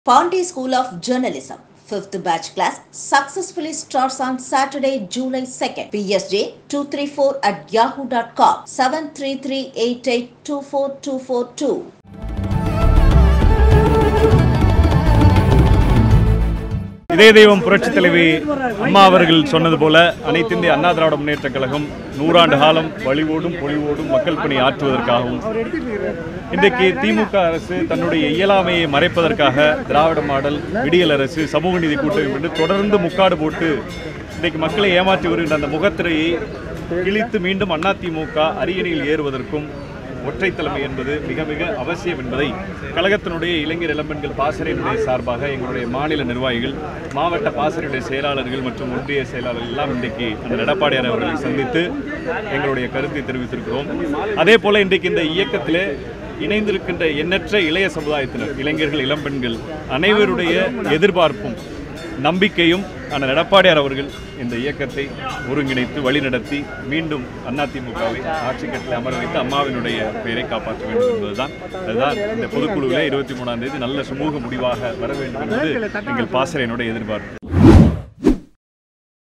Pondy School of Journalism, 5th batch class, successfully starts on Saturday, July 2nd. PSJ 234 at yahoo.com 73388242242. இதே தெய்வம் புரட்சித் தலைவி அம்மா அவர்கள் சொன்னது போல அனைத்து இந்திய அண்ணா திராவிட முன்னேற்றக் கழகம் நூறாண்டு காலம் வழிவோடும் பொலிவோடும் மக்கள் பணி ஆற்றுவதற்காகவும் இன்றைக்கு திமுக அரசு தன்னுடைய இயலாமையை மறைப்பதற்காக திராவிட மாடல் விடியல் அரசு சமூக நீதி கூட்டணி என்று தொடர்ந்து முக்காடு போட்டு இன்றைக்கு மக்களை ஏமாற்றி வருகின்ற அந்த முகத்திரையை கிழித்து மீண்டும் அதிமுக அரியணையில் ஏறுவதற்கும் ஒற்றை தலைமை என்பது மிக மிக அவசியம் என்பதை கழகத்தினுடைய இளைஞர் இளம்பெண்கள் பாசறையினுடைய சார்பாக எங்களுடைய மாநில நிர்வாகிகள் மாவட்ட பாசறையுடைய செயலாளர்கள் மற்றும் ஒன்றிய செயலாளர்கள் எல்லாம் இன்றைக்கு அந்த எடப்பாடியார் அவர்களை சந்தித்து எங்களுடைய கருத்தை தெரிவித்திருக்கிறோம் அதே போல இன்றைக்கு இந்த இயக்கத்திலே இணைந்திருக்கின்ற எண்ணற்ற இளைய சமுதாயத்தினர் இளைஞர்கள் இளம்பெண்கள் அனைவருடைய எதிர்பார்ப்பும் நம்பிக்கையும் அண்ணன் எடப்பாடியார் அவர்கள் இந்த இயக்கத்தை ஒருங்கிணைத்து வழிநடத்தி மீண்டும் அதிமுகவை ஆட்சி கட்டில் அமர வைத்து அம்மாவினுடைய பெயரை காப்பாற்ற வேண்டும் என்பதுதான் அதுதான் இந்த பொதுக்குழுவில் இருபத்தி மூணாம் தேதி நல்ல சுமூக முடிவாக வர வேண்டும் என்பது எங்கள் பாசறையினுடைய எதிர்பார்ப்பு